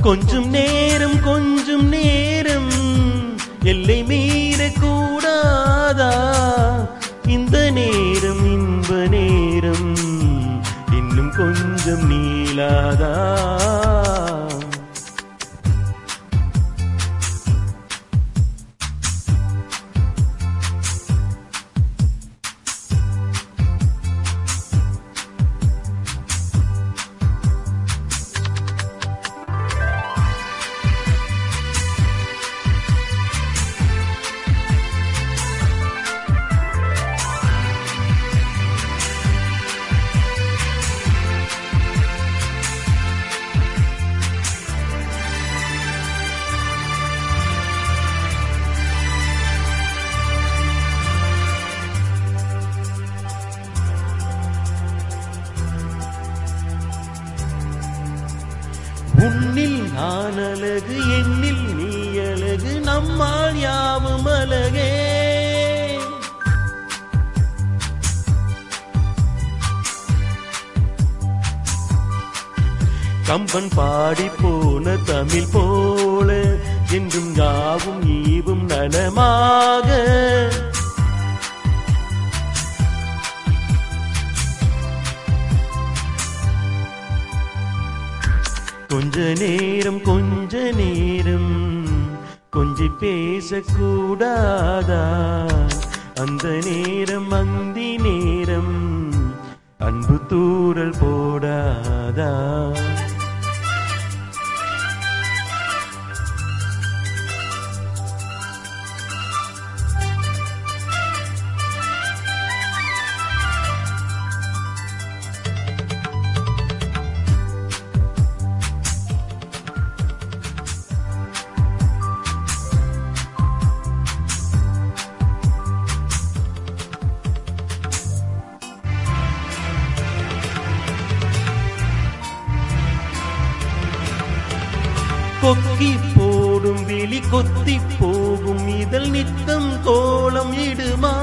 கொஞ்சம் நேரம் கொஞ்சம் நேரம் எல்லை மீறக்கூடாதா இந்த நேரம் இன்ப நேரம் இன்னும் கொஞ்சம் நீளாதா உன்னில் நான் அழகு என்னில் நீ அழகு நம்மால் யாவும் அழகே கம்பன் பாடி போன தமிழ் போல என்றும் யாவும் ஈவும் நலமாக கொஞ்ச நேரம் கொஞ்ச நேரம் கொஞ்சி பேசக்கூடாதா அந்த நேரம் அந்தி நேரம் அன்பு தூரல் போடாதா கொக்கி போடும் விழி கொத்தி போகும் இதழ் நித்தம் கோலம் இடுமா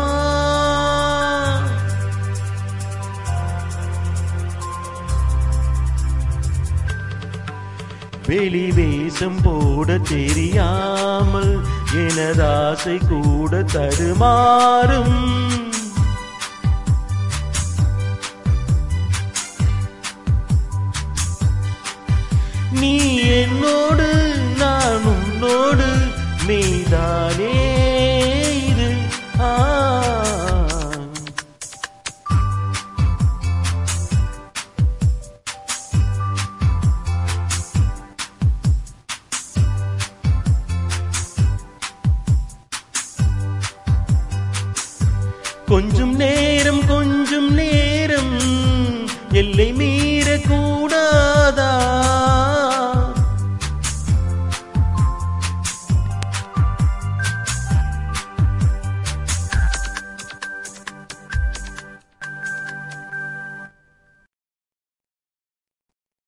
வெளி வேஷம் போட தெரியாமல் எனதாசை கூட தடுமாறும் நீ என்னோடு நான் உன்னோடு மெய்தானே இது ஆ கொஞ்சம் நேரம் கொஞ்சம் நேரம் எல்லை மீ